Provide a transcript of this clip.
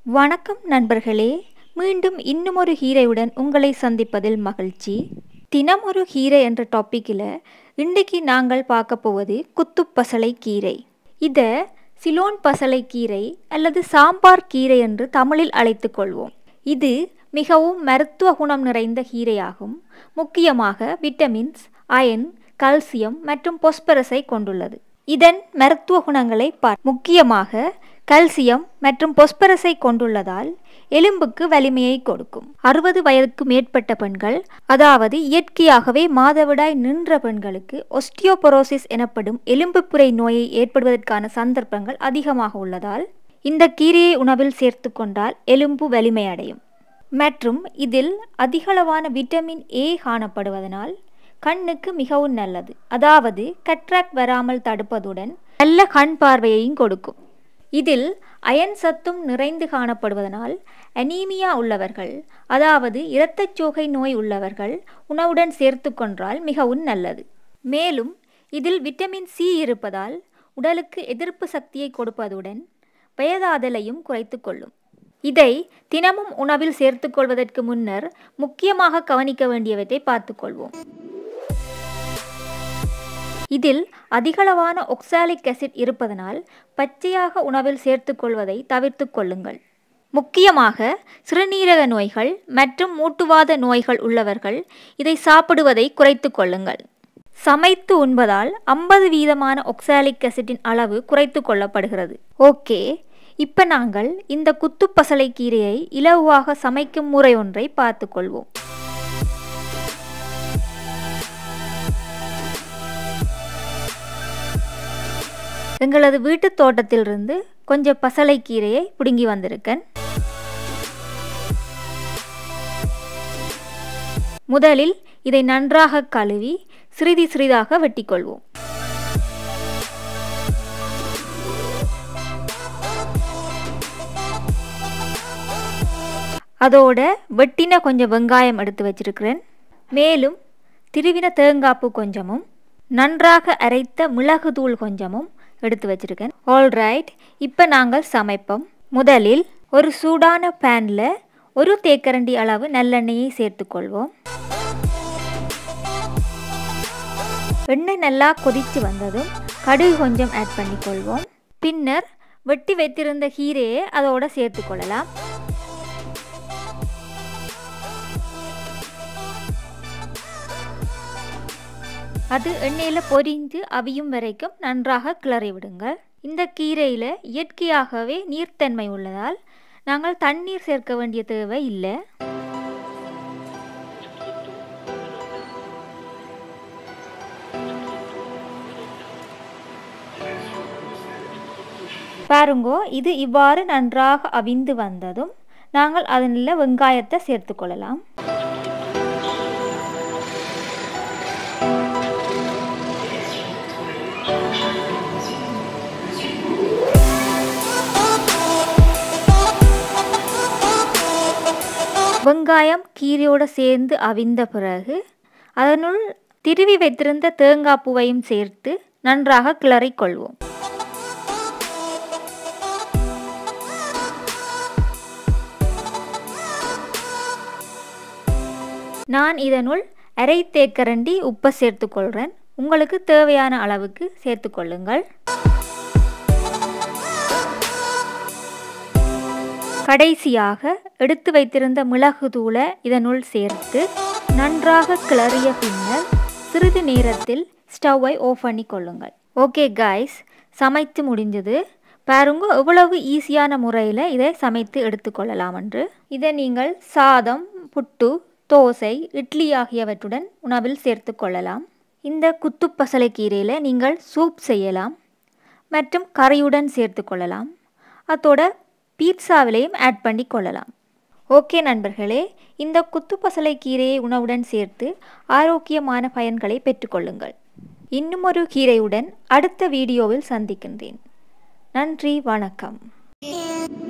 வணக்கம் நண்பர்களே மீண்டும் இன்னும் ஒரு ஹீரையுடன் உங்களை சந்திப்பதில் மகிழ்ச்சி தினம் ஒரு ஹீரை என்ற டாப்பிக்கில் இன்றைக்கு நாங்கள் பார்க்க போவது குத்துப்பசலை கீரை இதை சிலோன் பசலை கீரை அல்லது சாம்பார் கீரை என்று தமிழில் அழைத்துக் கொள்வோம் இது மிகவும் மருத்துவ குணம் நிறைந்த கீரையாகும் முக்கியமாக விட்டமின்ஸ் அயன் கல்சியம் மற்றும் பொஸ்பரஸை கொண்டுள்ளது இதன் மருத்துவ குணங்களை பார் முக்கியமாக கல்சியம் மற்றும் பொஸ்பரஸை கொண்டுள்ளதால் எலும்புக்கு வலிமையை கொடுக்கும் அறுபது வயதுக்கு மேற்பட்ட பெண்கள் அதாவது இயற்கையாகவே மாதவிடாய் நின்ற பெண்களுக்கு ஒஸ்டியோபொரோசிஸ் எனப்படும் எலும்புப்புரை நோயை ஏற்படுவதற்கான சந்தர்ப்பங்கள் அதிகமாக உள்ளதால் இந்த கீரையை உணவில் சேர்த்து கொண்டால் எலும்பு வலிமை அடையும் மற்றும் இதில் அதிகளவான விட்டமின் ஏ காணப்படுவதனால் கண்ணுக்கு மிகவும் நல்லது அதாவது கட்ராக் வராமல் தடுப்பதுடன் நல்ல கண் பார்வையையும் கொடுக்கும் இதில் அயன் சத்தும் நிறைந்து காணப்படுவதனால் அனீமியா உள்ளவர்கள் அதாவது இரத்தச்சோகை நோய் உள்ளவர்கள் உணவுடன் சேர்த்து கொண்டால் மிகவும் நல்லது மேலும் இதில் விட்டமின் சி இருப்பதால் உடலுக்கு எதிர்ப்பு சக்தியை கொடுப்பதுடன் வயதாதலையும் குறைத்து கொள்ளும் இதை தினமும் உணவில் சேர்த்துக்கொள்வதற்கு முன்னர் முக்கியமாக கவனிக்க வேண்டியவற்றை பார்த்துக்கொள்வோம் இதில் அதிகளவான ஒக்சாலிக் அசிட் இருப்பதனால் பச்சையாக உணவில் சேர்த்துக்கொள்வதை தவிர்த்து கொள்ளுங்கள் முக்கியமாக சிறுநீரக நோய்கள் மற்றும் மூட்டுவாத நோய்கள் உள்ளவர்கள் இதை சாப்பிடுவதை குறைத்து கொள்ளுங்கள் சமைத்து உண்பதால் ஐம்பது வீதமான ஒக்சாலிக் அசிட்டின் அளவு குறைத்து கொள்ளப்படுகிறது ஓகே இப்போ நாங்கள் இந்த குத்துப்பசலை கீரையை இலவாக சமைக்கும் முறை ஒன்றை பார்த்து கொள்வோம் எங்களது வீட்டு தோட்டத்திலிருந்து கொஞ்சம் பசலை கீரையை பிடுங்கி வந்திருக்கேன் முதலில் இதை நன்றாக கழுவி சிறிது சிறிதாக வெட்டிக்கொள்வோம் அதோட வெட்டின கொஞ்சம் வெங்காயம் எடுத்து வச்சிருக்கிறேன் மேலும் திருவின தேங்காப்பு கொஞ்சமும் நன்றாக அரைத்த மிளகு தூள் கொஞ்சமும் எடுத்து வச்சுருக்கேன் ஆல்ரைட் இப்போ நாங்கள் சமைப்போம் முதலில் ஒரு சூடான பேனில் ஒரு தேக்கரண்டி அளவு நல்லெண்ணெயை சேர்த்துக்கொள்வோம் எண்ணெய் நல்லா கொதித்து வந்ததும் கடுகு கொஞ்சம் ஆட் பண்ணிக்கொள்வோம் பின்னர் வெட்டி வைத்திருந்த கீரையை அதோடு சேர்த்துக்கொள்ளலாம் அது எண்ணெயில் பொரிஞ்சு அவியும் வரைக்கும் நன்றாக கிளறி விடுங்கள் இந்த கீரையில் இயற்கையாகவே நீர்த்தன்மை உள்ளதால் நாங்கள் தண்ணீர் சேர்க்க வேண்டிய தேவை இல்லை பாருங்கோ இது இவ்வாறு நன்றாக அவிந்து வந்ததும் நாங்கள் அதனில் வெங்காயத்தை சேர்த்துக்கொள்ளலாம் வெங்காயம் கீரையோடு சேர்ந்து அவிந்த பிறகு அதனுள் திருவி வைத்திருந்த தேங்காய் பூவையும் சேர்த்து நன்றாக கிளறிக்கொள்வோம் நான் இதனுள் அரை தேக்கரண்டி உப்பை சேர்த்துக்கொள்கிறேன் உங்களுக்கு தேவையான அளவுக்கு சேர்த்துக்கொள்ளுங்கள் கடைசியாக எடுத்து வைத்திருந்த மிளகு தூளை இதனுள் சேர்த்து நன்றாக கிளறிய பின்னர் சிறிது நேரத்தில் ஸ்டவ்வை ஆஃப் பண்ணி கொள்ளுங்கள் ஓகே காய்ஸ் சமைத்து முடிஞ்சது பாருங்க எவ்வளவு ஈஸியான முறையில் இதை சமைத்து எடுத்துக்கொள்ளலாம் என்று இதை நீங்கள் சாதம் புட்டு தோசை இட்லி ஆகியவற்றுடன் உணவில் சேர்த்து கொள்ளலாம் இந்த குத்துப்பசலை கீரையில் நீங்கள் சூப் செய்யலாம் மற்றும் கறியுடன் சேர்த்து கொள்ளலாம் அதோட பீட்சாவிலையும் ஆட் பண்ணி கொள்ளலாம் ஓகே நண்பர்களே இந்த குத்துப்பசலை கீரையை உணவுடன் சேர்த்து ஆரோக்கியமான பயன்களை பெற்றுக்கொள்ளுங்கள் இன்னும் ஒரு கீரையுடன் அடுத்த வீடியோவில் சந்திக்கின்றேன் நன்றி வணக்கம்